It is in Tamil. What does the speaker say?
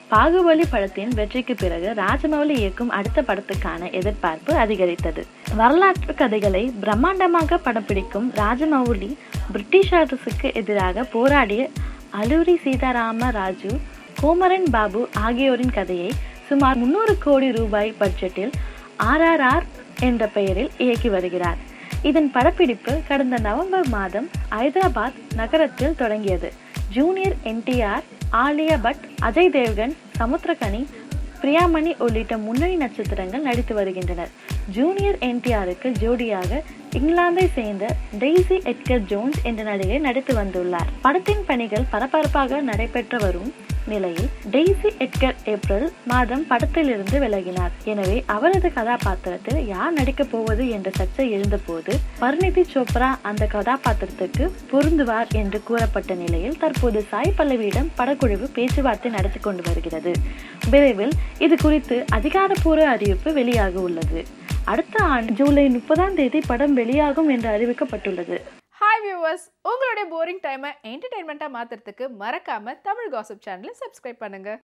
பாகுபலி படத்தின் வெற்றிக்கு பிறகு ராஜமௌலி இயக்கும் அடுத்த படத்துக்கான எதிர்பார்ப்பு அதிகரித்தது வரலாற்று கதைகளை பிரம்மாண்டமாக படப்பிடிக்கும் ராஜமௌலி பிரிட்டிஷ் அரசுக்கு எதிராக போராடிய அலூரி சீதாராம ராஜு கோமரன் பாபு ஆகியோரின் கதையை சுமார் முன்னூறு கோடி ரூபாய் பட்ஜெட்டில் ஆர்ஆர்ஆர் என்ற பெயரில் இயக்கி வருகிறார் இதன் படப்பிடிப்பு கடந்த நவம்பர் மாதம் ஐதராபாத் நகரத்தில் தொடங்கியது ஜூனியர் என்டிஆர் ஆலியா பட் அஜய் தேவ்கன் சமுத்திரகனி பிரியாமணி உள்ளிட்ட முன்னணி நட்சத்திரங்கள் நடித்து வருகின்றனர் ஜூனியர் என்டிஆருக்கு ஜோடியாக இங்கிலாந்தை சேர்ந்த டெய்சி எட்கர் ஜோன்ஸ் என்ற நடிகை நடித்து வந்துள்ளார் படத்தின் பணிகள் பரபரப்பாக நடைபெற்று வரும் நிலையில் டெய்சி எட்கர் ஏப்ரல் மாதம் படத்திலிருந்து விலகினார் எனவே அவரது கதாபாத்திரத்தில் யார் நடிக்கப் போவது என்ற சர்ச்சை எழுந்தபோது பரிணிதி சோப்ரா அந்த கதாபாத்திரத்துக்கு பொருந்துவார் என்று கூறப்பட்ட நிலையில் தற்போது சாய் பல்லவியிடம் படக்குழு பேச்சுவார்த்தை நடத்தி கொண்டு வருகிறது விரைவில் இது குறித்து அதிகாரப்பூர்வ அறிவிப்பு வெளியாக உள்ளது அடுத்த ஆண்டு ஜூலை முப்பதாம் தேதி படம் வெளியாகும் என்று அறிவிக்கப்பட்டுள்ளது ஹாய் வியூவர்ஸ் உங்களுடைய போரிங் டைமை என்டர்டைன்மெண்ட்டாக மாற்றுறதுக்கு மறக்காமல் தமிழ் காசிப் சேனலை சப்ஸ்கிரைப் பண்ணுங்கள்